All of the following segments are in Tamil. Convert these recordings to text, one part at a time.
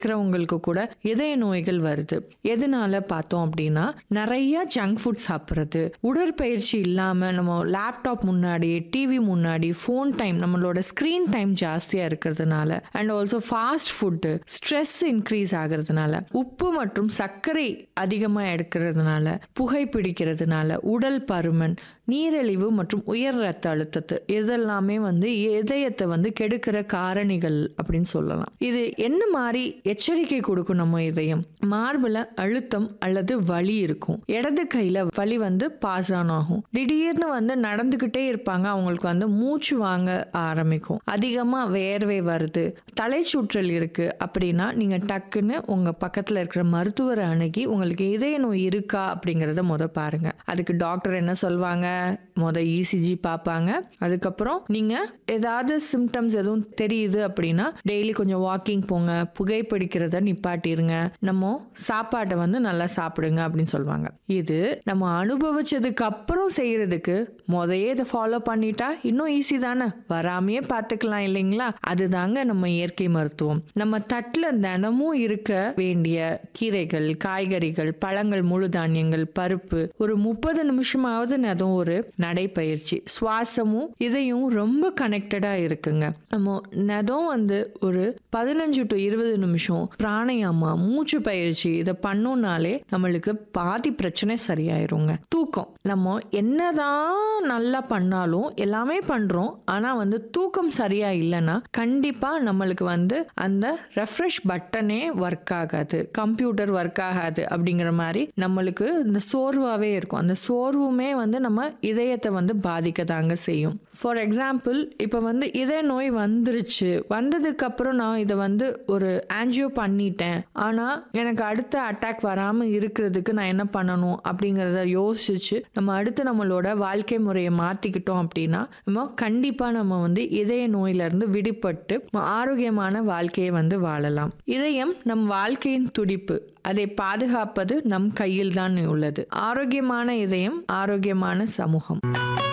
இருக்கிறவங்களுக்கு கூட இதய நோய்கள் வருது எதனால பார்த்தோம் அப்படின்னா நிறைய ஜங்க் ஃபுட் சாப்பிட்றது உடற்பயிற்சி இல்லாமல் நம்ம லேப்டாப் முன்னாடி டிவி முன்னாடி ஃபோன் டைம் நம்மளோட ஸ்க்ரீன் டைம் ஜாஸ்தியாக இருக்கிறதுனால and also fast food stress increase ஆகிறதுனால உப்பு மற்றும் சர்க்கரை அதிகமாக எடுக்கிறதுனால புகைப்பிடிக்கிறதுனால உடல் பருமன் நீரிழிவு மற்றும் உயர் ரத்த அழுத்தத்து இதெல்லாமே வந்து இதயத்தை வந்து கெடுக்கிற காரணிகள் அப்படின்னு சொல்லலாம் இது என்ன மாதிரி எச்சரிக்கை கொடுக்கும் நம்ம இதயம் மார்பில் அழுத்தம் அல்லது வலி இருக்கும் இடது கையில வலி வந்து பாஸ் ஆன் ஆகும் திடீர்னு வந்து நடந்துக்கிட்டே இருப்பாங்க அவங்களுக்கு வந்து மூச்சு வாங்க ஆரம்பிக்கும் அதிகமா வேர்வை வருது தலை சுற்றல் இருக்கு அப்படின்னா நீங்க டக்குன்னு உங்க பக்கத்துல இருக்கிற மருத்துவரை அணுகி உங்களுக்கு இதய நோய் இருக்கா அப்படிங்கறத முத பாருங்க அதுக்கு டாக்டர் என்ன சொல்வாங்க முத இசிஜி பார்ப்பாங்க அதுக்கப்புறம் நீங்க ஏதாவது சிம்டம்ஸ் எதுவும் தெரியுது அப்படின்னா டெய்லி கொஞ்சம் வாக்கிங் போங்க புகைப்பிடிக்கிறத நிப்பாட்டிருங்க நம்ம சாப்பாட்டை வந்து நல்லா சாப்பிடுங்க அப்படின்னு சொல்லுவாங்க இது நம்ம அனுபவிச்சதுக்கு அப்புறம் செய்யறதுக்கு முதையே இதை ஃபாலோ பண்ணிட்டா இன்னும் ஈஸி தானே வராமையே பார்த்துக்கலாம் இல்லைங்களா அதுதாங்க நம்ம இயற்கை மருத்துவம் நம்ம தட்டில் தினமும் இருக்க வேண்டிய கீரைகள் காய்கறிகள் பழங்கள் முழு தானியங்கள் பருப்பு ஒரு முப்பது நிமிஷமாவது அதுவும் ஒரு நடைப்பயிற்சி சுவாசமும் இதையும் ரொம்ப கனெக்டடா இருக்குங்க நம்ம நெதம் வந்து ஒரு பதினஞ்சு டு இருபது நிமிஷம் பிராணயாமா மூச்சு பயிற்சி இதை பண்ணோம்னாலே நம்மளுக்கு பாதி பிரச்சனை சரியாயிருங்க தூக்கம் நம்ம என்னதான் நல்லா பண்ணாலும் எல்லாமே பண்றோம் ஆனா வந்து தூக்கம் சரியா இல்லைன்னா கண்டிப்பா நம்மளுக்கு வந்து அந்த ரெஃப்ரெஷ் பட்டனே ஒர்க் ஆகாது கம்ப்யூட்டர் ஒர்க் ஆகாது அப்படிங்கிற மாதிரி நம்மளுக்கு இந்த சோர்வாகவே இருக்கும் அந்த சோர்வுமே வந்து நம்ம இதயத்தை வந்து பாதிக்க தாங்க செய்யும் ஃபார் எக்ஸாம்பிள் இப்போ வந்து இதய நோய் வந்துருச்சு வந்ததுக்கு அப்புறம் நான் இதை வந்து ஒரு ஆன்ஜியோ பண்ணிட்டேன் ஆனால் எனக்கு அடுத்த அட்டாக் வராமல் இருக்கிறதுக்கு நான் என்ன பண்ணணும் அப்படிங்கிறத யோசிச்சு நம்ம அடுத்து நம்மளோட வாழ்க்கை முறையை மாற்றிக்கிட்டோம் அப்படின்னா நம்ம கண்டிப்பாக நம்ம வந்து இதய நோயிலிருந்து விடுபட்டு ஆரோக்கியமான வாழ்க்கையை வந்து வாழலாம் இதயம் நம் வாழ்க்கையின் துடிப்பு அதை பாதுகாப்பது நம் கையில் தான் உள்ளது ஆரோக்கியமான இதயம் ஆரோக்கியமான சமூகம்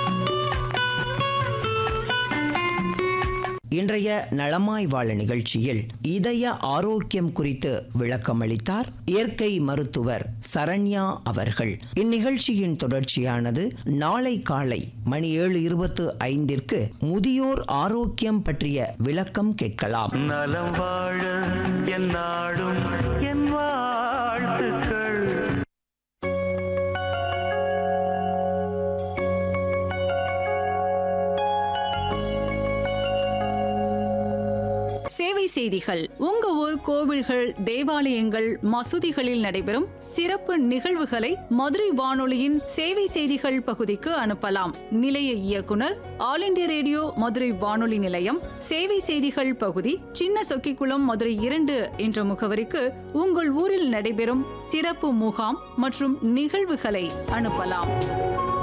இன்றைய நலமாய் வாழ நிகழ்ச்சியில் இதய ஆரோக்கியம் குறித்து விளக்கமளித்தார் இயற்கை மருத்துவர் சரண்யா அவர்கள் இந்நிகழ்ச்சியின் தொடர்ச்சியானது நாளை காலை மணி ஏழு இருபத்து ஐந்திற்கு முதியோர் ஆரோக்கியம் பற்றிய விளக்கம் கேட்கலாம் நலம் வாழ என் நாடும் என் வாழ்த்துக்கள் சேவை செய்திகள் உங்க ஊர் கோவில்கள் தேவாலயங்கள் மசூதிகளில் நடைபெறும் சிறப்பு நிகழ்வுகளை மதுரை வானொலியின் சேவை செய்திகள் பகுதிக்கு அனுப்பலாம் நிலைய இயக்குனர் ஆல் இண்டியா ரேடியோ மதுரை வானொலி நிலையம் சேவை செய்திகள் பகுதி சின்ன சொக்கிக்குளம் மதுரை இரண்டு என்ற முகவரிக்கு உங்கள் ஊரில் நடைபெறும் சிறப்பு முகாம் மற்றும் நிகழ்வுகளை அனுப்பலாம்